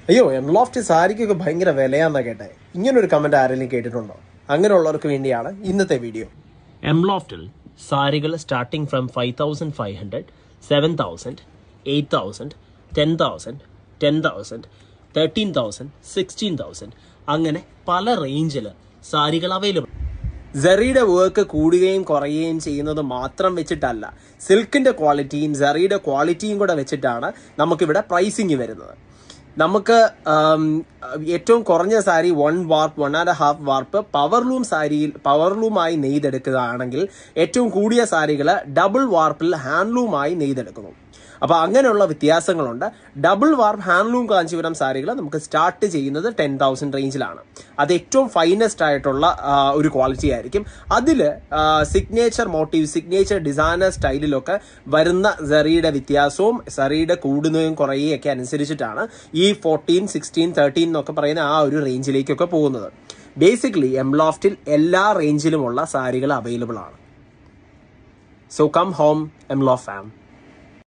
അയ്യോ എംലോഫ്റ്റ് സാരിക്കൊക്കെ ഭയങ്കര വിലയാന്നാ കേട്ടെ ഇങ്ങനൊരു കമന്റ് ആരെങ്കിലും കേട്ടിട്ടുണ്ടോ അങ്ങനെയുള്ളവർക്ക് വേണ്ടിയാണ് ഇന്നത്തെ വീഡിയോ എംലോഫ്റ്റിൽ സാരികൾ starting from five thousand five hundred seven thousand eight thousand ten thousand ten thousand thirteen thousand sixteen thousand അങ്ങനെ പല റേഞ്ചിൽ സാരികൾ അവൈലബിൾ സെറിയുടെ വർക്ക് കൂടുകയും കുറയുകയും ചെയ്യുന്നത് മാത്രം വെച്ചിട്ടല്ല സിൽക്കിന്റെ ക്വാളിറ്റിയും സെറിയുടെ ക്വാളിറ്റിയും കൂടെ വെച്ചിട്ടാണ് നമുക്കിവിടെ പ്രൈസിങ് വരുന്നത് നമുക്ക് ആം, ഏറ്റവും കുറഞ്ഞ sari one warp one and half warp powerloom സാരിയിൽ പവർലൂമായി നെയ്തെടുക്കുകയാണെങ്കിൽ ഏറ്റവും കൂടിയ സാരികൾ ഡബിൾ വാർപ്പിൽ ഹാൻഡ്ലൂമായി നെയ്തെടുക്കുന്നു അപ്പൊ അങ്ങനെയുള്ള വ്യത്യാസങ്ങളുണ്ട് ഡബിൾ വാർപ്പ് ഹാൻഡ്ലൂം കാഞ്ചീപുരം സാരികൾ നമുക്ക് സ്റ്റാർട്ട് ചെയ്യുന്നത് ടെൻ തൗസൻഡ് റേഞ്ചിലാണ് അത് ഏറ്റവും ഫൈനസ്റ്റ് ആയിട്ടുള്ള ആ, ഒരു ക്വാളിറ്റി ആയിരിക്കും അതിൽ സിഗ്നേച്ചർ മോട്ടീവ് സിഗ്നേച്ചർ ഡിസൈനർ സ്റ്റൈലിലൊക്കെ വരുന്ന സെറിയുടെ വ്യത്യാസവും സെറിയുടെ കൂടുന്നതും കുറയുകയും ഒക്കെ അനുസരിച്ചിട്ടാണ് ഈ ഫോർട്ടീൻ സിക്സ്റ്റീൻ തേർട്ടീൻ എന്നൊക്കെ പറയുന്ന ആ ഒരു റേഞ്ചിലേക്കൊക്കെ പോകുന്നത് ബേസിക്കലി എംലോഫ്റ്റിൽ എല്ലാ റേഞ്ചിലുമുള്ള സാരികൾ അവൈലബിൾ ആണ് സോ കം ഹോം എംലോഫ് ഫാം